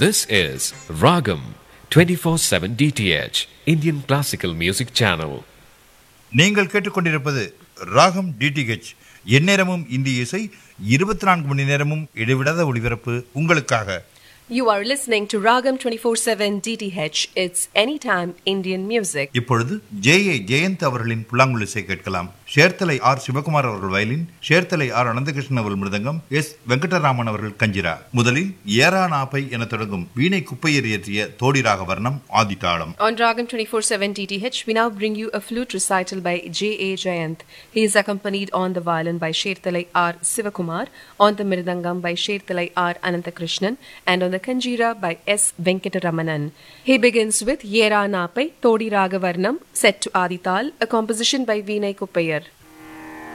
This is Ragam 24/7 DTH Indian Classical Music Channel. நீங்கள் கேட்டுக்கொண்டிருப்பது ராகம் டிடிஹெச் எந்நேரமும் இந்திய இசை இருபத்தி நான்கு மணி நேரமும் இடைவிடாத ஒளிபரப்பு உங்களுக்காக You are listening to Ragam 24/7 DTH. It's anytime Indian music. இப்பொழுது ஜே ஏ ஜெயந்த் அவர்களின் புல்லாங்குழலிசை கேட்கலாம் சேர்த்தலை ஆர் சிவகுமார் அவர்கள் வயலின் சேர்த்தலை ஆர் அனந்தகிருஷ்ணன் அவர்கள் மிருதங்கம் எஸ் வெங்கடராமன் அவர்கள் கஞ்சிரா முதலில் ஏரா நாப்பை என தொடங்கும் வீணை குப்பையர் இயற்றிய தோடிராக வர்ணம் ஆதித்தாளம் On Ragam 24/7 DTH, we now bring you a flute recital by J.A. Jayant. He is accompanied on the violin by Sherthalai R. Sivakumar, on the mirdangam by Sherthalai R. Anantakrishnan, and on the kanjira by S. Venkataramanan. He begins with Yera Napai, Todi Ragavarnam, set to Adital, a composition by Vinay Kuppayar.